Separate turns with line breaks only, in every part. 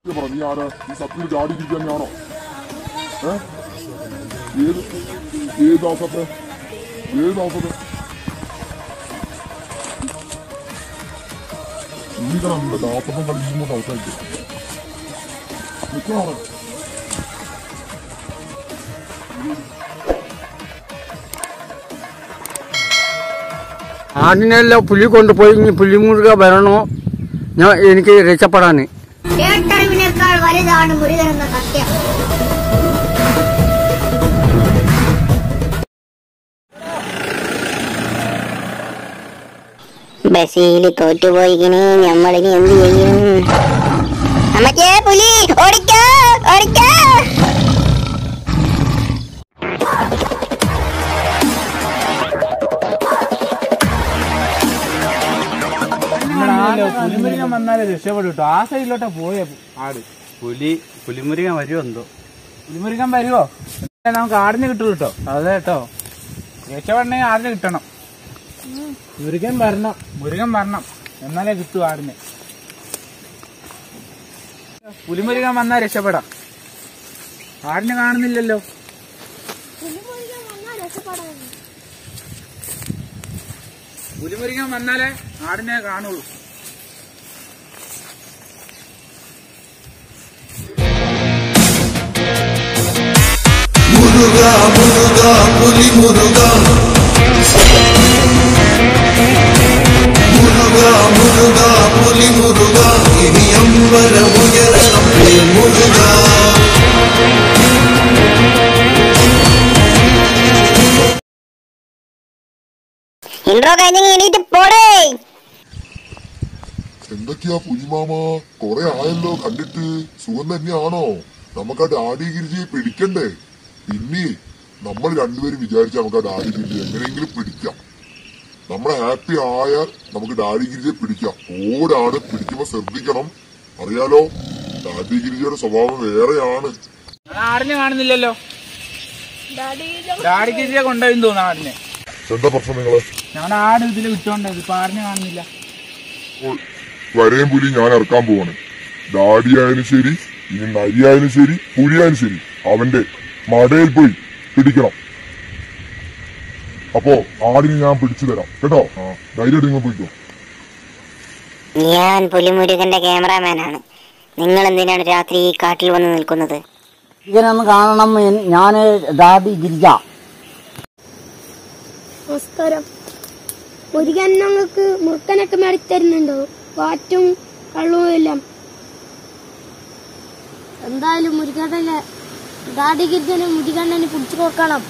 ഇത് പറ നീ ആരാ ഈ സത്യത്തിൽ ചാടി തിരിക്കാനാണോ ഏ ഏത് ഏത് ആസത്തെ ഏത് ആസത്തെ നീ കാണാൻ നിന്റെ ദാസപ്പം കളിക്കുമ്പോൾ അവസാനിക്കും നിൽക്കണം
ആടിനെല്ലാം പുലി കൊണ്ടുപോയി ഇനി പുലിമുരുക വരണോ ഞാൻ എനിക്ക് രക്ഷപ്പെടാന്
കേട്ടറിവിനേക്കാൾ വലുതാണ് മുരുകൻ എന്ന സത്യം
ബസീല് തോറ്റുപോയിക്കണേ നമ്മളിനി എന്ത് ചെയ്യും അമ്മച്ചേ പുലി ഓടിക്കോ ഓടിക്കോ
പുലിമുരുകൻ വന്നാലേ രക്ഷപ്പെടും കേട്ടോ ആ സൈഡിലോട്ടാ പോയ ആട്
പുലി പുലിമുരുകൻ വരുമോ എന്തോ
പുലിമുരുകൻ വരുവോ നമുക്ക് ആടിന് കിട്ടുള്ളൂ കേട്ടോ അതെ കേട്ടോ രക്ഷപ്പെടണമെങ്കിൽ ആടിന് കിട്ടണം മുരുകൻ വരണം മുരുകൻ വരണം എന്നാലേ കിട്ടൂ ആടിന് പുലിമുരുകൻ വന്നാൽ രക്ഷപ്പെടാം ആടിനെ കാണുന്നില്ലല്ലോ പുലിമുരുകൻ വന്നാലേ ആടിനെ കാണുള്ളൂ
മുരുക മുരുക പുലി മുരുക മുരുക മുരുക പുലി മുരുക ഇനി അമ്പലമുയരണം മുരുക
ഇൻട്രോ കഴിഞ്ഞെങ്കിൽ എണീറ്റ് പോടേ
എന്തൊക്കെയാ പുലിമാമ കൊറേ ആയല്ലോ കണ്ടിട്ട് സുഖം തന്നെയാണോ നമുക്ക് ആ ഡാഡി ഗിരിജിയെ പിടിക്കണ്ടേ പിന്നെ നമ്മൾ രണ്ടുപേരും വിചാരിച്ച നമുക്ക് ആ ഡാഡി ഗിരിജി എങ്ങനെയെങ്കിലും പിടിക്കാം നമ്മളെ ഹാപ്പി ആയാൽ നമുക്ക് ഡാഡി ഗിരിജിയെ പിടിക്കാം ഓടാണ് പിടിക്കുമ്പോ ശ്രദ്ധിക്കണം അറിയാലോ ഡാഡി ഗിരിജിയുടെ സ്വഭാവം വേറെയാണ്
ആടിനെ കാണുന്നില്ലല്ലോ ഡാഡിക്ക് ഇതിലെ കൊണ്ടുപോയി തോന്നുന്നു ആടിനെ
എന്താ പ്രശ്നം നിങ്ങള്
ഞങ്ങളുടെ ആട് ഇതിൽ വിട്ടോണ്ടത് ഇപ്പൊ ആടിനെ കാണുന്നില്ല
ഇപ്പോൾ വരയും പുലി ഞാൻ ഇറക്കാൻ പോവാണ് ഡാഡിയായാലും ശരി ഇനി നരിയായാലും ശരി പുലിയായാലും ശരി അവന്റെ മടയിൽ പോയി പിടിക്കണം അപ്പോ ആടിന് ഞാൻ പിടിച്ചു തരാം കേട്ടോ ആ ധൈര്യമായിട്ട് നിങ്ങൾ പോയിക്കോ
ഞാൻ പുലിമുരുകന്റെ ക്യാമറാമാനാണ് നിങ്ങൾ എന്തിനാണ് രാത്രി ഈ കാട്ടിൽ വന്ന് നിൽക്കുന്നത്
ഇതിനൊന്ന് കാണണം ഞാൻ ഡാഡി ഗിരിജ
നമസ്കാരം മുരുകൻ ഞങ്ങൾക്ക് മുറുക്കനൊക്കെ മേടിത്തരുന്നുണ്ടോ വാറ്റും കള്ളവും എല്ലാം എന്തായാലും മുരുകണ്ണനെ ഡാഡി ഗിരിജന് മുരുകണ്ണന് പിടിച്ചു കൊടുക്കണം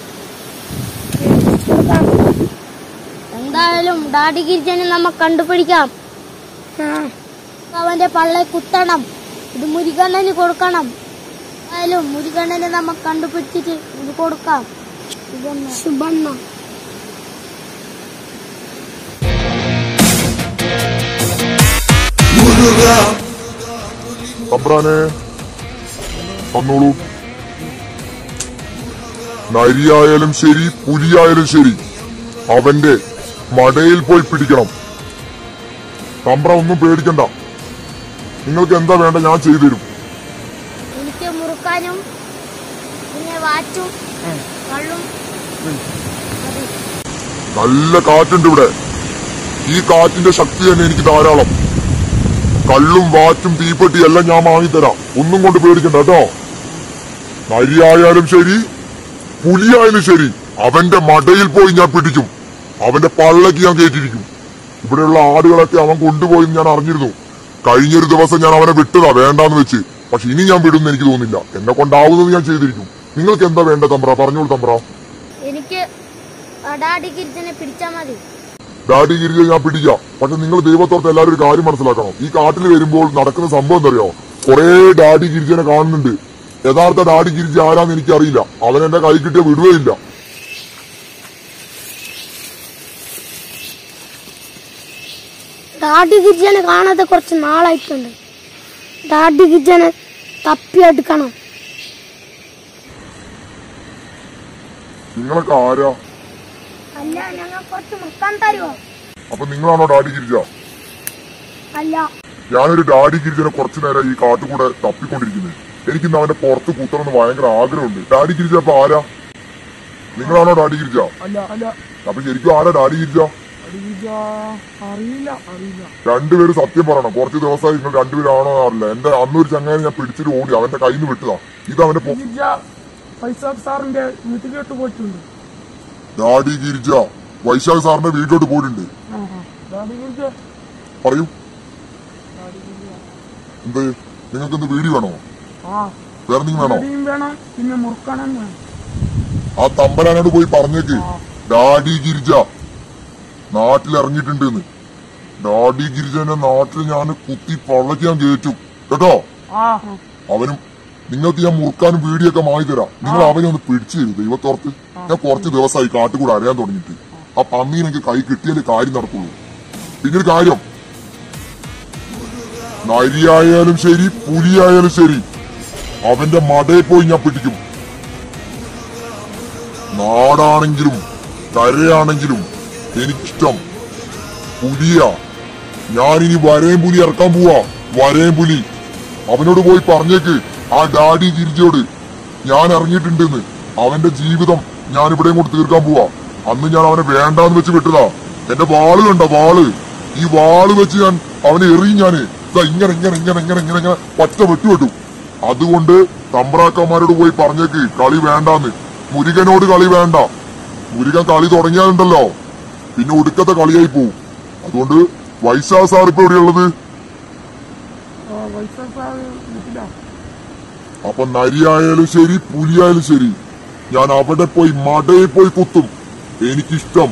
എന്തായാലും ഡാഡി ഗിരിജനെ നമ്മ കണ്ടുപിടിക്കാം അവന്റെ പള്ളെ കുത്തണം ഇത് മുരുകണ്ണന് കൊടുക്കണം എന്തായാലും മുരുകണ്ണനെ നമ്മ കണ്ടുപിടിച്ചിട്ട് ഇത് കൊടുക്കാം സുബണ്ണ
മുരുക
തമ്പ്രാനെ തന്നോളൂ നരിയായാലും ശരി പുലിയായാലും ശരി അവന്റെ മടയിൽ പോയി പിടിക്കണം തമ്പ്ര ഒന്നും പേടിക്കണ്ട നിങ്ങൾക്ക് എന്താ വേണ്ട ഞാൻ ചെയ്തു തരും
എനിക്ക് മുറുക്കാനും പിന്നെ വാറ്റും കള്ളും
നല്ല കാറ്റുണ്ട് ഇവിടെ ഈ കാറ്റിന്റെ ശക്തി തന്നെ എനിക്ക് ധാരാളം കള്ളും വാറ്റും തീപ്പെട്ടി എല്ലാം ഞാൻ വാങ്ങിത്തരാം ഒന്നും കൊണ്ട് പേടിക്കണ്ട കേട്ടോ നരിയായാലും ശരി പുലിയായാലും ശരി അവന്റെ മടയിൽ പോയി ഞാൻ പിടിക്കും അവന്റെ പള്ളക്ക് ഞാൻ കയറ്റിരിക്കും ഇവിടെയുള്ള ആടുകളൊക്കെ അവൻ കൊണ്ടുപോയി എന്ന് ഞാൻ അറിഞ്ഞിരുന്നു കഴിഞ്ഞൊരു ദിവസം ഞാൻ അവനെ വിട്ടതാ വേണ്ടാന്ന് വെച്ച് പക്ഷെ ഇനി ഞാൻ വിടുമെന്ന് എനിക്ക് തോന്നുന്നില്ല എന്നെ കൊണ്ടാവുന്നത് ഞാൻ ചെയ്തിരിക്കും നിങ്ങൾക്ക് എന്താ വേണ്ട തമ്പ്ര പറഞ്ഞോളൂ തമ്പ്ര
എനിക്ക് ഡാഡി ഗിരിജനെ പിടിച്ചാ മതി
ഡാഡി ഗിരിജ ഞാൻ പിടിക്കാം പക്ഷെ നിങ്ങൾ ദൈവത്തോർത്ത് എല്ലാവരും ഒരു കാര്യം മനസ്സിലാക്കണം ഈ കാട്ടിൽ വരുമ്പോൾ നടക്കുന്ന സംഭവം എന്തറിയോ കുറെ ഡാഡി ഗിരിജനെ കാണുന്നുണ്ട് യഥാർത്ഥ ഡാഡി ഗിരിജ ആരാന്ന് എനിക്കറിയില്ല അവൻ എന്റെ കൈ കിട്ടിയ വിടുകയില്ല
ഡാഡി ഗിരിജനെ കാണാതെ കുറച്ച് നാളായിട്ടുണ്ട് ഡാഡി ഗിരിജനെ തപ്പിയെടുക്കണം
നിങ്ങളൊക്കെ ആരാ
അല്ല ഞങ്ങൾ കുറച്ച് മുക്കാൻ തരുമോ
അപ്പൊ നിങ്ങളാണോ ഡാഡി ഗിരിജ
അല്ല
ഞാനൊരു ഡാഡി ഗിരിജനെ കുറച്ചു നേരം ഈ കാട്ടുകൂടെ തപ്പിക്കൊണ്ടിരിക്കുന്നത് എനിക്കിന്ന് അവന്റെ പുറത്ത് കുത്തണമെന്ന് ഭയങ്കര ആഗ്രഹമുണ്ട് ഡാഡി ഗിരിജ അപ്പൊ ആരാ നിങ്ങളാണോ ഡാഡി ഗിരിജ
അല്ല അല്ല
അപ്പൊ ശരിക്കും ആരാ ഡാഡി ഗിരിജ
അറിയില്ല അറിയില്ല അറിയില്ല
രണ്ടുപേരും സത്യം പറയണം കുറച്ച് ദിവസമായി നിങ്ങൾ രണ്ടുപേരാണോ അറിയില്ല എന്റെ അന്നൊരു ചങ്ങായി ഞാൻ പിടിച്ചിട്ട് ഓടി അവന്റെ കയ്യിൽ നിന്ന് വിട്ടതാ ഇത് അവന്റെ പൊ-
ഗിരിജ ഫൈസാബ് സാറിന്റെ വീട്ടിലോട്ട് പോയിട്ടുണ്ട്
ഡാഡി ഗിരിജ വൈശാഖ് സാറിന്റെ വീട്ടിലോട്ട് പോയിട്ടുണ്ട്
ഡാഡി ഗിരിജ
പറയൂ എന്ത് നിങ്ങൾക്ക് എന്ത് വീടി വേണോ
ആ
വേറെ എന്തെങ്കിലും വേണോ
ഇവിടെയും വേണം പിന്നെ മുറുക്കണം വേണം
ആ തമ്പനാനോട് പോയി പറഞ്ഞേക്ക് ഡാഡി ഗിരിജ നാട്ടിൽ ഇറങ്ങിയിട്ടുണ്ട് ഡാഡി ഗിരിജന്റെ നാട്ടിൽ ഞാൻ കുത്തി പള്ളക്ക് ഞാൻ കയറ്റും കേട്ടോ
ആ
അവനും നിങ്ങൾക്ക് ഞാൻ മുറുക്കാനും വീടിയൊക്കെ വാങ്ങി തരാം നിങ്ങൾ അവനെ ഒന്ന് പിടിച്ചു തരും ദൈവത്തോർത്ത് ഞാൻ കുറച്ച് ദിവസമായി കാട്ടുകൂടെ അറിയാൻ തുടങ്ങിയിട്ട് ആ പമ്മീനെ എനിക്ക് കൈ കിട്ടിയാലേ കാര്യം നടക്കുള്ളൂ പിന്നെ ഒരു കാര്യം നരിയായാലും ശരി പുലിയായാലും ശരി അവന്റെ മടയിൽ പോയി ഞാൻ പിടിക്കും നാടാണെങ്കിലും കരയാണെങ്കിലും എനിക്കിഷ്ടം പുലിയ ഞാനിനി വരേം പുലി ഇറക്കാൻ പോവാ വരേം പുലി അവനോട് പോയി പറഞ്ഞേക്ക് ആ ഡാഡി ഗിരിജയോട് ഞാൻ ഇറങ്ങിയിട്ടുണ്ടെന്ന് അവന്റെ ജീവിതം ഞാൻ ഇവിടെയും കൊണ്ട് തീർക്കാൻ പോവാ അന്ന് ഞാൻ അവനെ വേണ്ടാന്ന് വെച്ച് വിട്ടതാ എന്റെ വാള് കണ്ട വാള് ഈ വാള് വെച്ച് ഞാൻ അവനെ എറിയും ഞാന് ഇതാ ഇങ്ങനെ ഇങ്ങനെ ഇങ്ങനെ ഇങ്ങനെ ഇങ്ങനെ ഇങ്ങനെ പച്ച വെട്ടുവെട്ടു അതുകൊണ്ട് തമ്പ്രാക്കന്മാരോട് പോയി പറഞ്ഞേക്ക് കളി വേണ്ടാന്ന് മുരുകനോട് കളി വേണ്ട മുരുകൻ കളി തുടങ്ങിയാലുണ്ടല്ലോ പിന്നെ ഒടുക്കത്തെ കളിയായി പോവും അതുകൊണ്ട് വൈശാ സാർ ഇപ്പൊ എവിടെയുള്ളത്
ഫൈസാബ് സാർ വീട്ടിലാ
അപ്പൊ നരിയായാലും ശരി പുലിയായാലും ശരി ഞാൻ അവിടെ പോയി മടയിൽ പോയി കുത്തും എനിക്കിഷ്ടം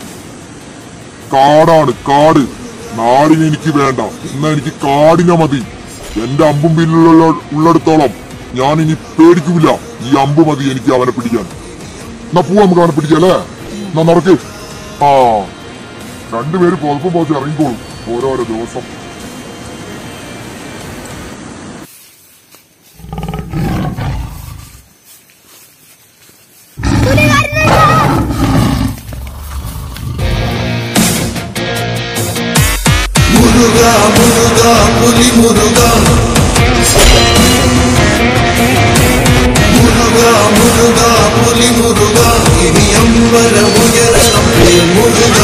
കാടാണ് കാട് നാടിന് എനിക്ക് വേണ്ട എന്നാ എനിക്ക് കാടിനെ മതി എന്റെ അമ്പും പിന്നിലുള്ള ഉള്ളിടത്തോളം ഞാൻ ഇനി പേടിക്കൂല ഈ അമ്പ് മതി എനിക്ക് അവനെ പിടിക്കാൻ എന്നാ പോവാ നമുക്ക് അവനെ പിടിക്കല്ലേ എന്നാ നടക്ക് ആ രണ്ടുപേര് പുതപ്പം പോച്ച് ഇറങ്ങിക്കോളും ഓരോരോ ദിവസം
മുരുക മുരുക പുലി മുരുക മുരുക മുരുക പുലി മുരുക ഇനി അമ്പലമുയരണം മുരുക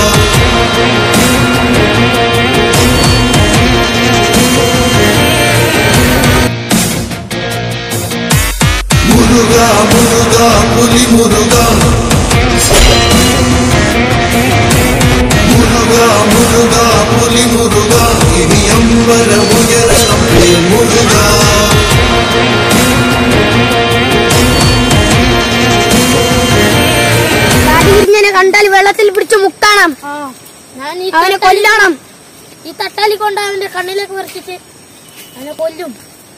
മുരുക മുരുക പുലി മുരുക മുരുക മുരുക പുലി മുരുക ഇനി അമ്പലമുയരണം മുരുക
ഇങ്ങനെ കണ്ടാൽ വെള്ളത്തിൽ പിടിച്ച് മുക്കണം
ഞാൻ ഈ
അവനെ
തട്ടാലി-
കൊല്ലണം
ഈ തട്ടാലി കൊണ്ട് അവന്റെ കണ്ണിലേക്ക് പറിച്ചിട്ട് അവനെ കൊല്ലും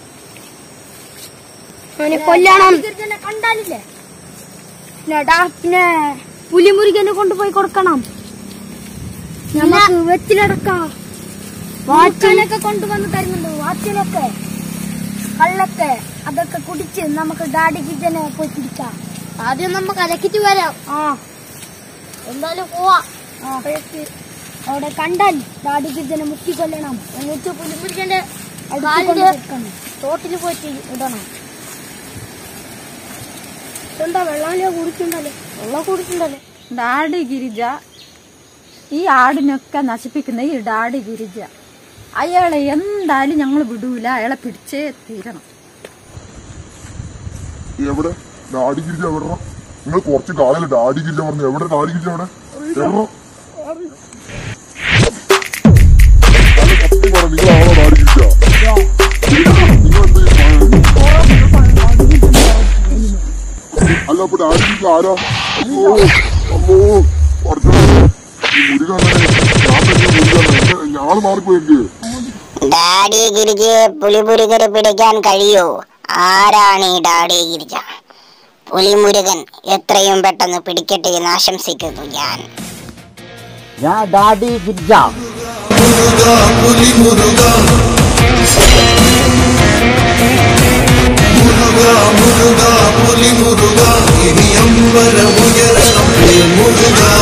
അവനെ കൊല്ലണം
ഗിരിജനെ കണ്ടാലില്ലേ
പിന്നെടാ പിന്നെ പുലിമുരുകനെ കൊണ്ടുപോയി കൊടുക്കണം നമുക്ക് വെച്ചിലടക്കാം
വാച്ചനൊക്കെ കൊണ്ടുവന്ന് തരുന്നുണ്ട് വാച്ചനൊക്കെ കള്ളൊക്കെ അതൊക്കെ കുടിച്ച് നമുക്ക് ഡാഡി ഗിരിജനെ പോയി പിടിക്കാം ആദ്യം നമുക്ക് അലക്കിട്ട് വരാം
ആ
എന്തായാലും പോവാ
അപ്പോഴേക്ക് അവിടെ കണ്ടാൽ ഡാഡി ഗിരിജനെ മുക്കി കൊല്ലണം
എന്നിട്ട് പുലിമുരുകന്റെ
അടുത്ത്
കാലിന്റെ
കൊണ്ട് വെക്കണം.
തോട്ടിൽ പോയിട്ട് ഇടണം
എന്താ വെള്ളാലോ കുടിക്കണ്ടല്ലോ
വെള്ളം കുടിച്ചിട്ടുണ്ടല്ലേ
ഡാഡി ഗിരിജ ഈ ആടിനൊക്കെ നശിപ്പിക്കുന്ന ഈ ഡാഡി ഗിരിജ അയാളെ എന്തായാലും ഞങ്ങൾ വിടൂല അയാളെ പിടിച്ചേ തീരണം
എവിടെ ഡാഡി ഗിരിജ എവിടെ നിങ്ങൾ കുറച്ച് കാലം ഡാഡി ഗിരിജ പറഞ്ഞു എവിടെ ഡാഡി ഗിരിജ എവിടെ എവിടെ നല്ല സത്യം പറ നിങ്ങളാണോ ഡാഡി ഗിരിജ നിങ്ങൾ എന്താ ഈ പറയുന്നത്? അല്ല അപ്പൊ ഡാഡി ഗിരിജ ആരാ അമ്മോ അമ്മോ പഠിച്ചോനെ. ഈ മുരുകൻ തന്നെ ഞാൻ തന്നെ മുരുകൻ ഞാള് മാറിപ്പോയെങ്കിൽ
ഡാഡി ഗിരിജയെ പുലിമുരുകന് പിടിക്കാൻ കഴിയൂ ആരാണ് ഈ ഡാഡി ഗിരിജ പുലിമുരുകൻ എത്രയും പെട്ടെന്ന് പിടിക്കട്ടെ എന്ന് ആശംസിക്കുന്നു ഞാൻ
ഞാൻ ഡാഡി ഗിരിജ
മുരുക പുലി മുരുക മുരുക മുരുക പുലി മുരുക ഇനി അമ്പലമുയരണം മുരുക